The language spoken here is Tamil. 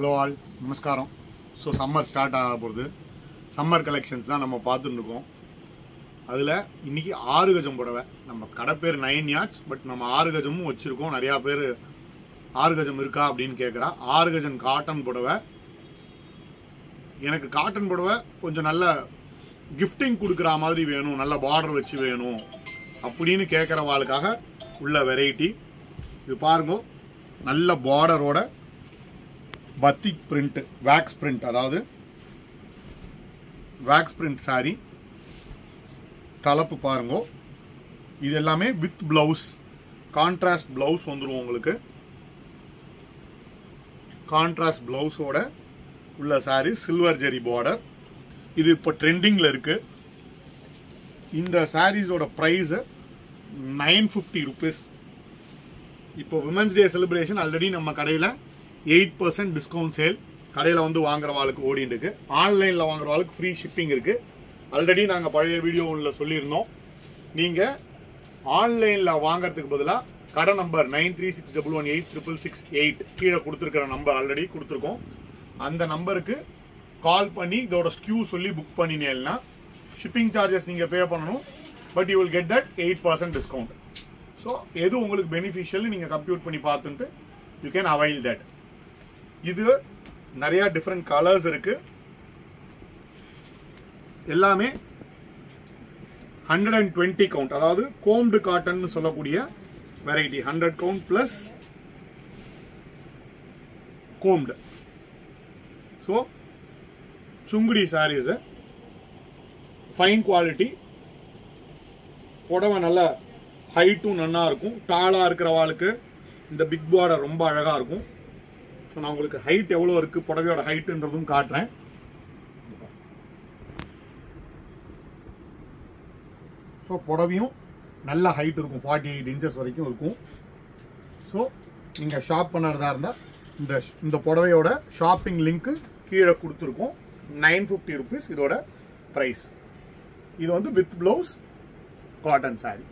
ஹலோ ஆல் நமஸ்காரம் ஸோ சம்மர் ஸ்டார்ட் ஆக போகுது சம்மர் கலெக்ஷன்ஸ் தான் நம்ம பார்த்துட்டு இருக்கோம் அதில் இன்னைக்கு ஆறு கஜம் புடவை நம்ம கடை பேர் நைன் யார்ட்ஸ் பட் நம்ம ஆறு கஜமும் வச்சுருக்கோம் நிறையா பேர் ஆறு கஜம் இருக்கா அப்படின்னு கேட்குறா ஆறு கஜம் காட்டன் புடவை எனக்கு காட்டன் புடவை கொஞ்சம் நல்ல கிஃப்டிங் கொடுக்குற மாதிரி வேணும் நல்ல பார்டர் வச்சு வேணும் அப்படின்னு கேட்குறவாளுக்காக உள்ள வெரைட்டி இது பாருங்க நல்ல பார்டரோட பத்திக் பிரிண்ட் வேக்ஸ் பிரிண்ட் அதாவது வேக்ஸ் பிரிண்ட் saree தலைப்பு பாருங்க இது எல்லாமே வித் பிளவுஸ் கான்ட்ராஸ்ட் பிளவுஸ் வந்துடும் உங்களுக்கு கான்ட்ராஸ்ட் பிளவுஸோட உள்ள saree சில்வர் ஜெரி பார்டர் இது இப்போ ட்ரெண்டிங்கில் இருக்கு இந்த சாரீஸோட ப்ரைஸ் நைன் ஃபிஃப்டி ருபீஸ் இப்போ விமன்ஸ் டே செலிப்ரேஷன் ஆல்ரெடி நம்ம கடையில் எயிட் பர்சன்ட் டிஸ்கவுண்ட் சேல் கடையில் வந்து வாங்குறவாளுக்கு ஓடிட்டு இருக்கு ஆன்லைனில் வாங்குறவாளுக்கு ஃப்ரீ ஷிப்பிங் இருக்கு ஆல்ரெடி நாங்கள் பழைய வீடியோவில் சொல்லியிருந்தோம் நீங்கள் ஆன்லைனில் வாங்குறதுக்கு பதிலாக கடை number nine three six double one eight triple six eight கீழே கொடுத்துருக்கிற நம்பர் ஆல்ரெடி கொடுத்துருக்கோம் அந்த நம்பருக்கு கால் பண்ணி இதோட ஸ்கியூ சொல்லி புக் பண்ணினேன்னா ஷிப்பிங் சார்ஜஸ் நீங்கள் பே பண்ணணும் but you will get that eight percent discount so எது உங்களுக்கு பெனிஃபிஷியல் நீங்கள் கம்ப்யூட் பண்ணி பார்த்துட்டு யூ கேன் அவைல் தட் இது நிறையா டிஃப்ரெண்ட் கலர்ஸ் இருக்கு எல்லாமே ஹண்ட்ரட் அண்ட் டுவெண்ட்டி கவுண்ட் அதாவது கோம்டு காட்டன் சொல்லக்கூடிய variety hundred count plus combed so Sungudi sarees fine quality புடவை நல்ல ஹைட்டும் நல்லா இருக்கும் டாலாக இருக்கிறவாளுக்கு இந்த பிக் பார்டர் ரொம்ப அழகாக இருக்கும் ஸோ நான் உங்களுக்கு ஹைட் எவ்வளோ இருக்குது புடவையோட ஹைட்டுன்றதும் காட்டுறேன் ஸோ புடவையும் நல்ல ஹைட் இருக்கும் ஃபார்ட்டி எயிட் இன்ச்சஸ் வரைக்கும் இருக்கும் ஸோ நீங்கள் ஷாப் பண்ணுறதா இருந்தால் இந்த இந்த புடவையோட ஷாப்பிங் லிங்க்கு கீழே கொடுத்துருக்கோம் நைன் ஃபிஃப்டி ருபீஸ் இதோட ப்ரைஸ் இது வந்து வித் ப்ளவுஸ் காட்டன் saree